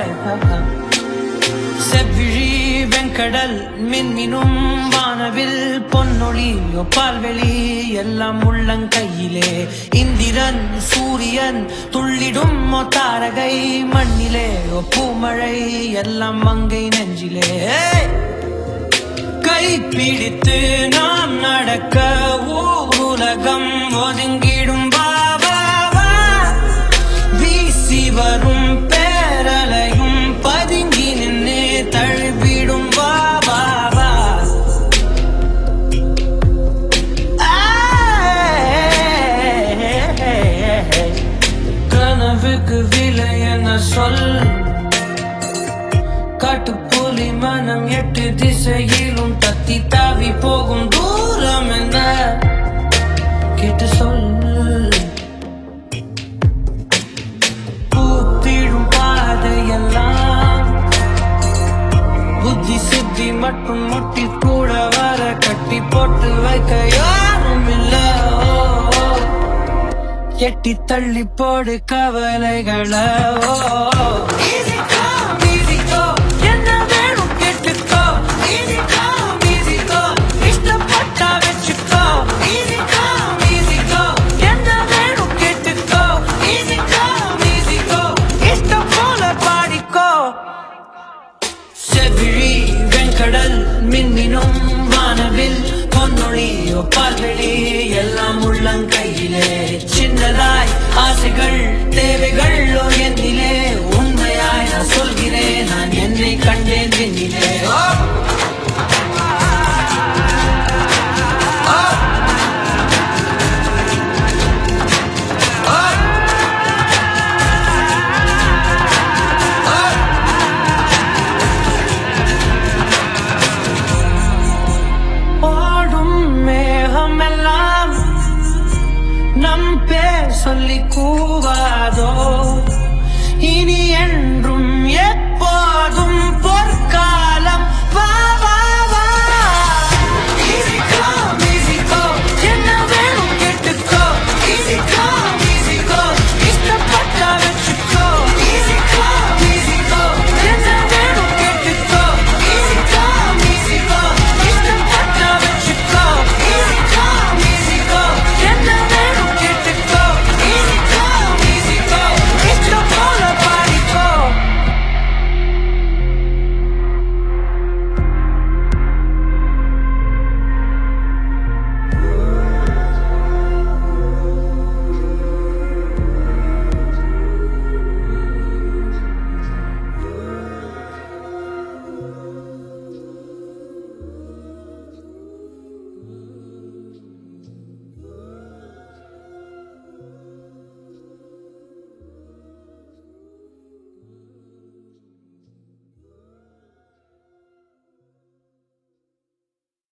செவ்விழி வெங்கடல் மின்மினும் வானவில் பொன்னொழி பால்வெளி எல்லாம் உள்ளங்கையிலே இந்திரன் சூரியன் துள்ளிடும் தாரகை மண்ணிலே ஓ பூமழை எல்லாம் மங்கை நெஞ்சிலே கை பிடித்து நாம் நடக்க ஊர் உலகம் ஒதுங்கிடும் வா, வா, வா. வீசி வரும் பேரலையும் பதுங்கி நின்று தழுவிடும் வா வா வா கனவுக்கு விலை என்ன சொல் காட்டுப்புலி மனம் எட்டு திசையிலும் தத்தி தாவி போகும் தூரம் என்ன கேட்டு சொல் கூத்திடும் பாதையெல்லாம் புத்தி சித்தி மட்டும் முட்டி கூட வர கட்டி போட்டு வைக்க யாரும் இல்ல ஓ, ஓ. எட்டி தள்ளி போடு கவலைகளை ஓ, ஓ. Easy come, easy go. என்ன வேணும் கேட்டுக்கோ. Easy come, easy go. இஷ்டப்பட்டா வச்சுக்கோ. Easy come, easy go. என்ன வேணும் கேட்டுக்கோ. Easy come, easy go. இஷ்டம் போல பாடிக்கோ செவ்விழி வெங்கடல் மின்னினும் வானவில் பொன்னொழி பால்வெளி எல்லாம் உள்ளங்கையிலே சின்னதாய் ஆசைகள் தேவைகள் என்னிலே உண்மையாய் நான் சொல்கிறேன் நான் என்னை கண்டேன் விண்ணிலே ஓ